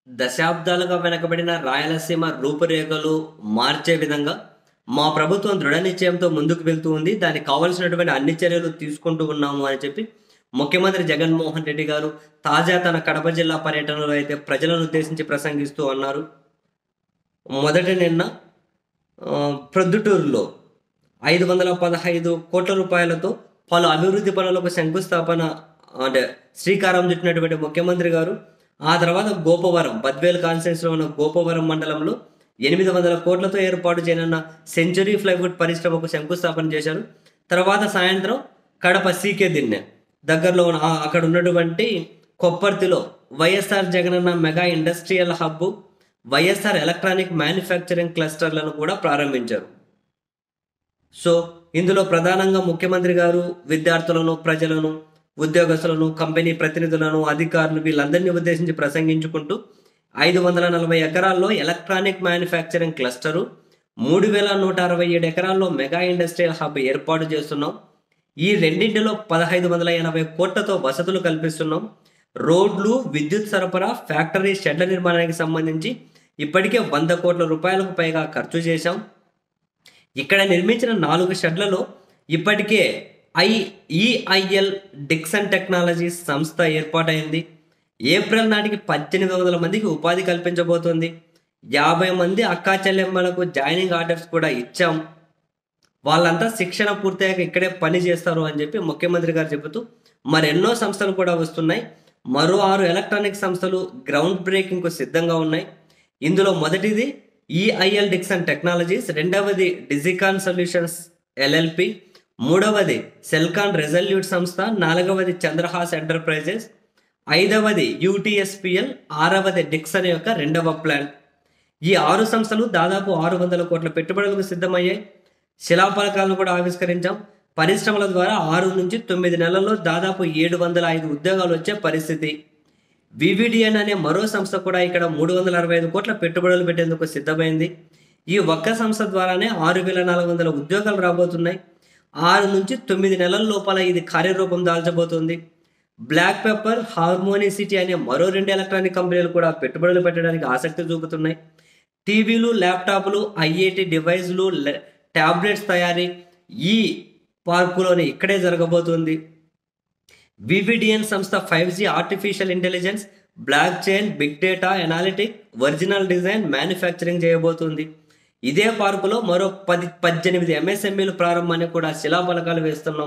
దశాబ్దాలుగా వెనకబడిన రాయలసీమ రూపురేఖలు మార్చే విధంగా మా ప్రభుత్వం దృఢ నిశ్చయంతో ముందుకు వెళ్తూ ఉంది దానికి కావలసినటువంటి అన్ని చర్యలు తీసుకుంటూ ఉన్నాము అని చెప్పి ముఖ్యమంత్రి జగన్మోహన్ రెడ్డి గారు తాజా తన కడప జిల్లా పర్యటనలో అయితే ప్రజలను ఉద్దేశించి ప్రసంగిస్తూ అన్నారు మొదటి నిన్న ఆ, ప్రొద్దుటూరులో ఐదు వందల పదహైదు కోట్ల రూపాయలతో పలు అభివృద్ధి పనులకు శంకుస్థాపన అంటే శ్రీకారం చుట్టినటువంటి ముఖ్యమంత్రి గారు ఆ తర్వాత గోపవరం బద్వేల్ కాన్స్టిట్యూన్సీలో ఉన్న గోపవరం మండలంలో ఎనిమిది వందల కోట్లతో ఏర్పాటు చేయనున్న సెంచురీ ఫ్లైవుడ్ పరిశ్రమకు శంకుస్థాపన చేశారు తర్వాత సాయంత్రం కడప సీకే దిన్నె దగ్గరలో ఉన్న ఆ- అక్కడ ఉన్నటువంటి కొప్పర్తిలో YSR Jagananna mega industrial hub YSR electronic manufacturing క్లస్టర్లను కూడా ప్రారంభించారు సో ఇందులో ప్రధానంగా ముఖ్యమంత్రి గారు విద్యార్థులను ప్రజలను ఉద్యోగస్తులను కంపెనీ ప్రతినిధులను అధికారులు వీళ్ళందరినీ ఉద్దేశించి ప్రసంగించుకుంటూ ఐదు వందల నలభై ఎకరాల్లో ఎలక్ట్రానిక్ మ్యానుఫ్యాక్చరింగ్ క్లస్టరు మూడు వేల నూట అరవై ఏడు ఎకరాల్లో మెగా ఇండస్ట్రియల్ హబ్ ఏర్పాటు చేస్తున్నాం ఈ రెండింటిలో పదహైదు వందల ఎనభై కోట్లతో వసతులు కల్పిస్తున్నాం రోడ్లు విద్యుత్ సరఫరా ఫ్యాక్టరీ షెడ్ల నిర్మాణానికి సంబంధించి ఇప్పటికే వంద కోట్ల రూపాయలకు పైగా ఖర్చు చేశాం ఇక్కడ నిర్మించిన నాలుగు షెడ్లలో ఇప్పటికే ఐ ఈఐఎల్ డిక్సన్ టెక్నాలజీస్ సంస్థ ఏర్పాటైంది ఏప్రిల్ నాటికి పద్దెనిమిది వందల మందికి ఉపాధి కల్పించబోతోంది యాభై మంది అక్కా చెల్లెమ్మలకు జాయినింగ్ ఆర్డర్స్ కూడా ఇచ్చాం వాళ్ళంతా శిక్షణ పూర్తయ్యాక ఇక్కడే పని చేస్తారు అని చెప్పి ముఖ్యమంత్రి గారు చెబుతూ మరెన్నో సంస్థలు కూడా వస్తున్నాయి మరో ఆరు ఎలక్ట్రానిక్ సంస్థలు గ్రౌండ్ బ్రేకింగ్కు సిద్ధంగా ఉన్నాయి ఇందులో మొదటిది ఈఐఎల్ డిక్సన్ టెక్నాలజీస్ రెండవది డిజికాన్ సొల్యూషన్స్ ఎల్ఎల్పి మూడవది సెల్కాన్ రెజల్యూట్ సంస్థ నాలుగవది చంద్రహాస్ ఎంటర్ప్రైజెస్ ఐదవది యూటీఎస్పిఎల్ ఆరవది డిక్సన్ యొక్క రెండవ ప్లాంట్ ఈ ఆరు సంస్థలు దాదాపు ఆరు వందల కోట్ల పెట్టుబడులకు సిద్ధమయ్యాయి శిలాఫలకాలను కూడా ఆవిష్కరించాం పరిశ్రమల ద్వారా ఆరు నుంచి తొమ్మిది నెలల్లో దాదాపు ఏడు వందల ఐదు ఉద్యోగాలు వచ్చే పరిస్థితి వివిడిఎన్ అనే మరో సంస్థ కూడా ఇక్కడ మూడు వందల అరవై ఐదు కోట్ల పెట్టుబడులు పెట్టేందుకు సిద్ధమైంది ఈ ఒక్క సంస్థ ద్వారానే ఆరు వేల నాలుగు వందల ఉద్యోగాలు రాబోతున్నాయి ఆరు నుంచి తొమ్మిది నెలల లోపల ఇది కార్యరూపం దాల్చబోతుంది బ్లాక్ పెప్పర్ హార్మోనిసిటీ అనే మరో రెండు ఎలక్ట్రానిక్ కంపెనీలు కూడా పెట్టుబడులు పెట్టడానికి ఆసక్తి చూపుతున్నాయి టీవీలు ల్యాప్టాప్లు ఐఐటి డివైస్లు లె- టాబ్లెట్స్ తయారీ ఈ పార్కులోనే ఇక్కడే జరగబోతుంది వివిడిఎన్ సంస్థ five G artificial intelligence block chain big data analytic original design manufacturing చేయబోతుంది ఇదే పార్కులో మరో పది పద్దెనిమిది ఎంఎస్ఎంఈలు ప్రారంభానికి కూడా శిలాఫలకాలు వేస్తున్నాం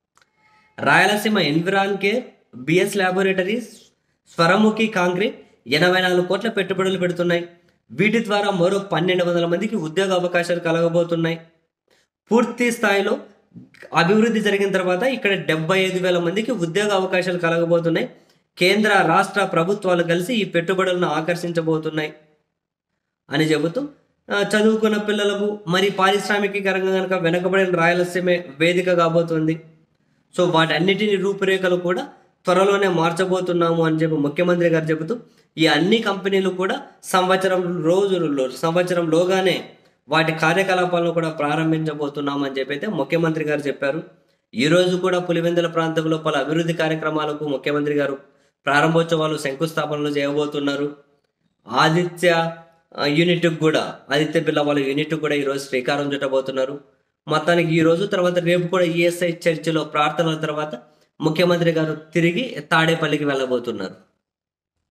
Rayalaseema environ care BS laboratories Swaramukhi concrete ఎనభై నాలుగు కోట్ల పెట్టుబడులు పెడుతున్నాయి వీటి ద్వారా మరో పన్నెండు వందల మందికి ఉద్యోగ అవకాశాలు కలగబోతున్నాయి పూర్తి స్థాయిలో అభివృద్ధి జరిగిన తర్వాత ఇక్కడ డెబ్బై ఐదు వేల మందికి ఉద్యోగ అవకాశాలు కలగబోతున్నాయి కేంద్ర రాష్ట్ర ప్రభుత్వాలు కలిసి ఈ పెట్టుబడులను ఆకర్షించబోతున్నాయి అని చెబుతూ ఆ, చదువుకున్న పిల్లలకు మరి పారిశ్రామికీకరంగా కనుక వెనకబడిన రాయలసీమే వేదిక కాబోతుంది సో వాటన్నిటిని రూపురేఖలు కూడా త్వరలోనే మార్చబోతున్నాము అని చెప్పి ముఖ్యమంత్రి గారు చెబుతూ ఈ అన్ని కంపెనీలు కూడా సంవత్సరం రోజులలో సంవత్సరంలోగానే వాటి కార్యకలాపాలను కూడా ప్రారంభించబోతున్నాము అని చెప్పి అయితే ముఖ్యమంత్రి గారు చెప్పారు ఈ రోజు కూడా పులివెందుల ప్రాంతంలో పలు అభివృద్ధి కార్యక్రమాలకు ముఖ్యమంత్రి గారు ప్రారంభోత్సవాలు శంకుస్థాపనలు చేయబోతున్నారు ఆదిత్య ఆ, యూనిట్కి కూడా ఆదిత్య బిర్లా వాళ్ళ యూనిట్ కూడా ఈరోజు శ్రీకారం చుట్టబోతున్నారు మొత్తానికి ఈ రోజు తర్వాత రేపు కూడా ఈఎస్ఐ చర్చిలో ప్రార్థనల తర్వాత ముఖ్యమంత్రి గారు తిరిగి తాడేపల్లికి వెళ్ళబోతున్నారు